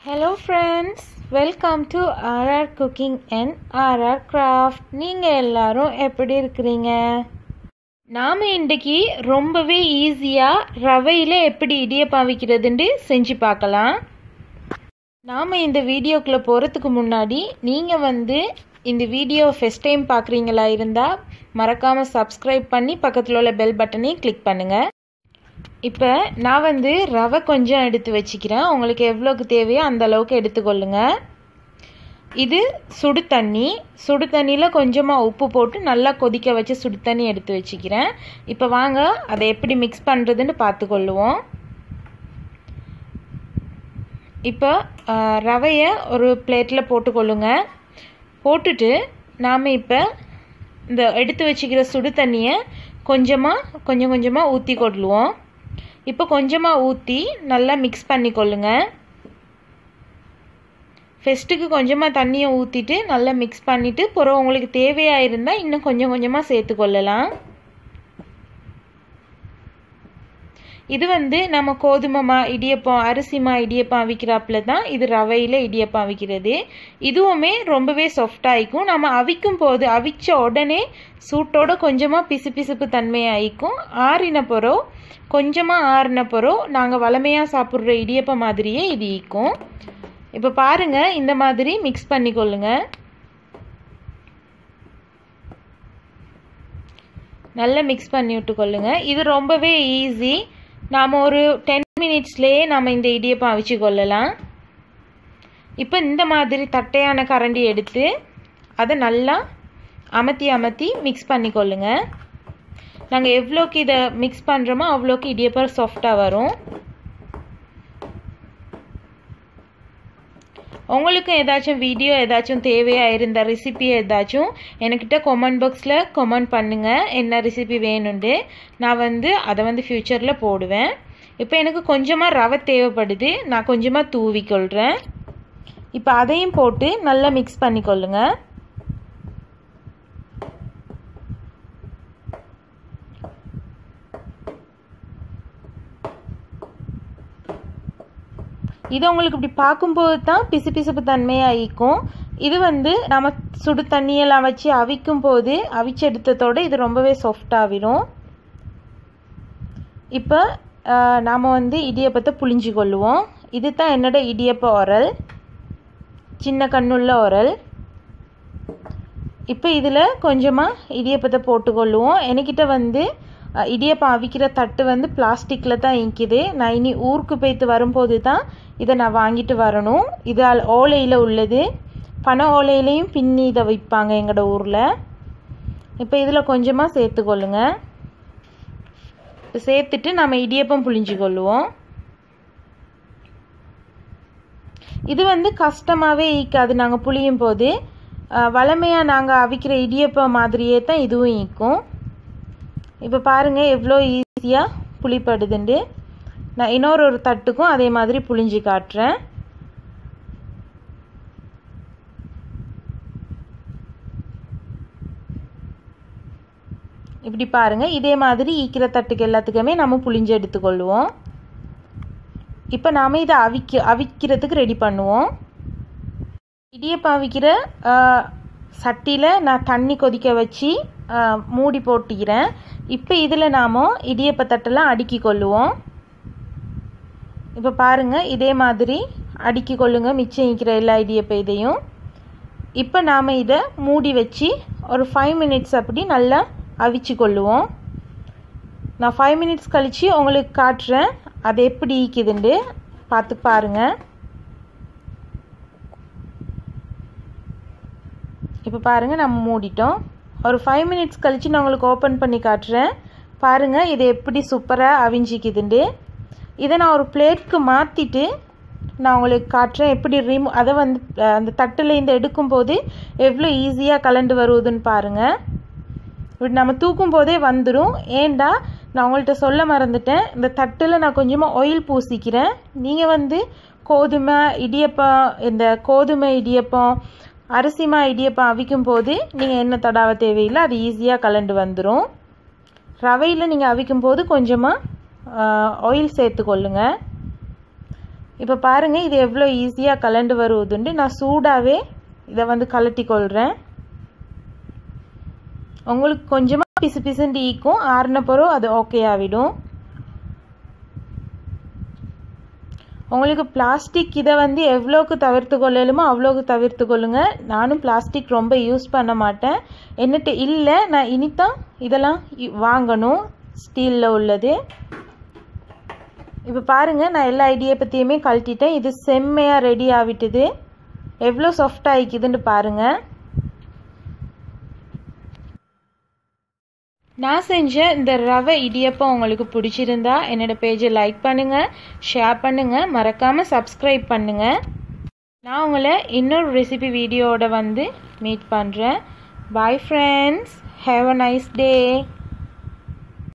hello friends welcome to RR cooking and RR craft நீங்கள் எல்லாரும் எப்படி இருக்கிறீங்க நாம் இன்றைக்கி ரொம்பவே ஈஸியாக ரவையில் எப்படி இடியப்பம் வைக்கிறதுன்னு செஞ்சு பார்க்கலாம் நாம் இந்த வீடியோக்குள்ளே போகிறதுக்கு முன்னாடி நீங்கள் வந்து இந்த வீடியோ ஃபஸ்ட் டைம் பார்க்குறீங்களா இருந்தால் மறக்காமல் சப்ஸ்கிரைப் பண்ணி பக்கத்தில் உள்ள பெல் பட்டனையும் கிளிக் பண்ணுங்கள் இப்போ நான் வந்து ரவை கொஞ்சம் எடுத்து வச்சுக்கிறேன் உங்களுக்கு எவ்வளோக்கு தேவையோ அந்த அளவுக்கு எடுத்துக்கொள்ளுங்க இது சுடு தண்ணி சுடு தண்ணியில் கொஞ்சமாக உப்பு போட்டு நல்லா கொதிக்க வச்சு சுடு தண்ணி எடுத்து வச்சுக்கிறேன் இப்போ வாங்க அதை எப்படி மிக்ஸ் பண்ணுறதுன்னு பார்த்துக்கொள்ளுவோம் இப்போ ரவையை ஒரு பிளேட்டில் போட்டுக்கொள்ளுங்க போட்டுட்டு நாம் இப்போ இந்த எடுத்து வச்சுக்கிற சுடு தண்ணியை கொஞ்சமாக கொஞ்சம் கொஞ்சமாக ஊற்றி கொள்ளுவோம் இப்போ கொஞ்சமாக ஊற்றி நல்லா மிக்ஸ் பண்ணிக்கொள்ளுங்க ஃபெஸ்ட்டுக்கு கொஞ்சமாக தண்ணியை ஊற்றிட்டு நல்லா மிக்ஸ் பண்ணிவிட்டு பிறகு உங்களுக்கு தேவையாக இருந்தால் இன்னும் கொஞ்சம் கொஞ்சமாக சேர்த்துக்கொள்ளலாம் இது வந்து நம்ம கோதுமைமா இடியப்பம் அரிசிமா இடியப்பம் அவிக்கிறாப்புல தான் இது ரவையில் இடியப்பம் அவிக்கிறது இதுவுமே ரொம்பவே சாஃப்டாகிக்கும் நம்ம அவிக்கும் போது அவிச்ச உடனே சூட்டோட கொஞ்சமாக பிசு பிசுப்பு தன்மையாகிக்கும் ஆறின பிறோ கொஞ்சமாக ஆறின பிறோ நாங்கள் வளமையாக சாப்பிட்ற இடியப்பம் மாதிரியே இது ஈக்கும் இப்போ பாருங்கள் இந்த மாதிரி மிக்ஸ் பண்ணிக்கொள்ளுங்க நல்லா மிக்ஸ் பண்ணி விட்டுக்கொள்ளுங்க இது ரொம்பவே ஈஸி நாம் ஒரு டென் மினிட்ஸ்லேயே நம்ம இந்த இடியப்பம் அவிச்சு கொள்ளலாம் இப்போ இந்த மாதிரி தட்டையான கரண்டி எடுத்து அதை நல்லா அமர்த்தி அமர்த்தி மிக்ஸ் பண்ணிக்கொள்ளுங்க நாங்கள் எவ்வளோக்கு இதை மிக்ஸ் பண்ணுறோமோ அவ்வளோக்கு இடியப்பம் சாஃப்டாக வரும் உங்களுக்கும் ஏதாச்சும் வீடியோ ஏதாச்சும் தேவையாக இருந்த ரெசிபி ஏதாச்சும் என்கிட்ட கொமெண்ட் பாக்ஸில் கொமெண்ட் பண்ணுங்கள் என்ன ரெசிபி வேணுண்டு நான் வந்து அதை வந்து ஃப்யூச்சரில் போடுவேன் இப்போ எனக்கு கொஞ்சமாக ரவை தேவைப்படுது நான் கொஞ்சமாக தூவிக்கொள்கிறேன் இப்போ அதையும் போட்டு நல்லா மிக்ஸ் பண்ணிக்கொள்ளுங்க இது உங்களுக்கு இப்படி பார்க்கும்போது தான் பிசு பிசுப்பு தன்மையாக ஈக்கும் இது வந்து நம்ம சுடு தண்ணியெல்லாம் வச்சு அவிக்கும் போது அவிச்செடுத்ததோடு இது ரொம்பவே சாஃப்டாகிடும் இப்போ நாம் வந்து இடியப்பத்தை புளிஞ்சு கொள்ளுவோம் இது தான் என்னோட இடியப்ப உரல் சின்ன கண்ணுள்ள உரல் இப்போ இதில் கொஞ்சமாக இடியப்பத்தை போட்டுக்கொள்ளுவோம் என்கிட்ட வந்து இடியப்பம் அவிக்கிற தட்டு வந்து பிளாஸ்டிக்கில் தான் இங்கிது நான் இனி ஊருக்கு போய்த்து வரும்போது தான் இதை நான் வாங்கிட்டு வரணும் இது ஓலையில் உள்ளது பனை ஓலையிலையும் பின்னி இதை விற்பாங்க எங்களோட ஊரில் இப்போ இதில் கொஞ்சமாக சேர்த்துக்கொள்ளுங்க சேர்த்துட்டு நம்ம இடியப்பம் புளிஞ்சு கொள்ளுவோம் இது வந்து கஷ்டமாகவே ஈக்காது நாங்கள் புளியும் போது வளமையாக நாங்கள் அவிக்கிற இடியப்பம் மாதிரியே தான் இதுவும் ஈக்கும் இப்போ பாருங்கள் எவ்வளோ ஈஸியாக புளிப்படுதுண்டு நான் இன்னொரு ஒரு தட்டுக்கும் அதே மாதிரி புளிஞ்சு காட்டுறேன் இப்படி பாருங்கள் இதே மாதிரி ஈக்கிற தட்டுக்கு எல்லாத்துக்குமே நம்ம புளிஞ்சு எடுத்துக்கொள்வோம் இப்போ நாம் இதை அவிக்க அவிக்கிறதுக்கு ரெடி பண்ணுவோம் இடியப்பம் அவிக்கிற சட்டியில் நான் தண்ணி கொதிக்க வச்சு மூடி போட்டுக்கிறேன் இப்போ இதில் நாம் இடியப்ப தட்டெல்லாம் அடுக்கி கொள்ளுவோம் இப்போ பாருங்கள் இதே மாதிரி அடுக்கி கொள்ளுங்க மிச்சம் இருக்கிற எல்லா இடியப்ப இதையும் இப்போ நாம் இதை மூடி வச்சு ஒரு ஃபைவ் மினிட்ஸ் அப்படி நல்லா அவிச்சு கொள்ளுவோம் நான் ஃபைவ் மினிட்ஸ் கழித்து உங்களுக்கு காட்டுறேன் அது எப்படி ஈக்குதுண்டு பார்த்து பாருங்கள் இப்போ பாருங்கள் நம்ம மூடிட்டோம் ஒரு ஃபைவ் மினிட்ஸ் கழித்து நான் உங்களுக்கு ஓப்பன் பண்ணி காட்டுறேன் பாருங்கள் இது எப்படி சூப்பராக அவிஞ்சிக்குதுண்டு இதை நான் ஒரு பிளேட்க்கு மாற்றிட்டு நான் உங்களுக்கு காட்டுறேன் எப்படி ரிமூ அதை வந்து அந்த தட்டில் இந்த எடுக்கும்போது எவ்வளோ ஈஸியாக கலண்டு வருவதுன்னு பாருங்கள் இப்படி நம்ம தூக்கும் போதே வந்துடும் ஏண்டா நான் உங்கள்கிட்ட சொல்ல மறந்துட்டேன் இந்த தட்டில் நான் கொஞ்சமாக ஆயில் பூசிக்கிறேன் நீங்கள் வந்து கோதுமை இடியப்பம் இந்த கோதுமை இடியப்பம் அரிசிமா இடியப்பம் அவிக்கும் போது நீங்கள் எண்ணெய் தடாவ தேவையில்லை அது ஈஸியாக கலண்டு வந்துடும் ரவையில் நீங்கள் அவிக்கும் போது கொஞ்சமாக ஆயில் சேர்த்துக்கொள்ளுங்க இப்போ பாருங்கள் இது எவ்வளோ ஈஸியாக கலண்டு வருவதுண்டு நான் சூடாகவே இதை வந்து கலட்டி கொள்கிறேன் உங்களுக்கு கொஞ்சமாக பிசு பிசுண்டு ஈக்கும் ஆறின பிறகு அது ஓகே ஆகிடும் உங்களுக்கு பிளாஸ்டிக் இதை வந்து எவ்வளோக்கு தவிர்த்து கொள்ளலுமோ அவ்வளோக்கு தவிர்த்து கொள்ளுங்க நானும் பிளாஸ்டிக் ரொம்ப யூஸ் பண்ண மாட்டேன் என்னட்டு இல்லை நான் இனித்தான் இதெல்லாம் வாங்கணும் ஸ்டீலில் உள்ளது இப்போ பாருங்கள் நான் எல்லா ஐடியை பற்றியுமே கழட்டிட்டேன் இது செம்மையாக ரெடி ஆகிட்டுது எவ்வளோ சாஃப்டாக ஆகிக்குதுன்னு பாருங்கள் நான் செஞ்ச இந்த ரவை இடியப்பம் உங்களுக்கு பிடிச்சிருந்தா என்னோட பேஜை லைக் பண்ணுங்கள் ஷேர் பண்ணுங்கள் மறக்காமல் சப்ஸ்கிரைப் பண்ணுங்கள் நான் உங்களை இன்னொரு ரெசிபி வீடியோவோட வந்து மீட் பண்ணுறேன் bye friends have a nice day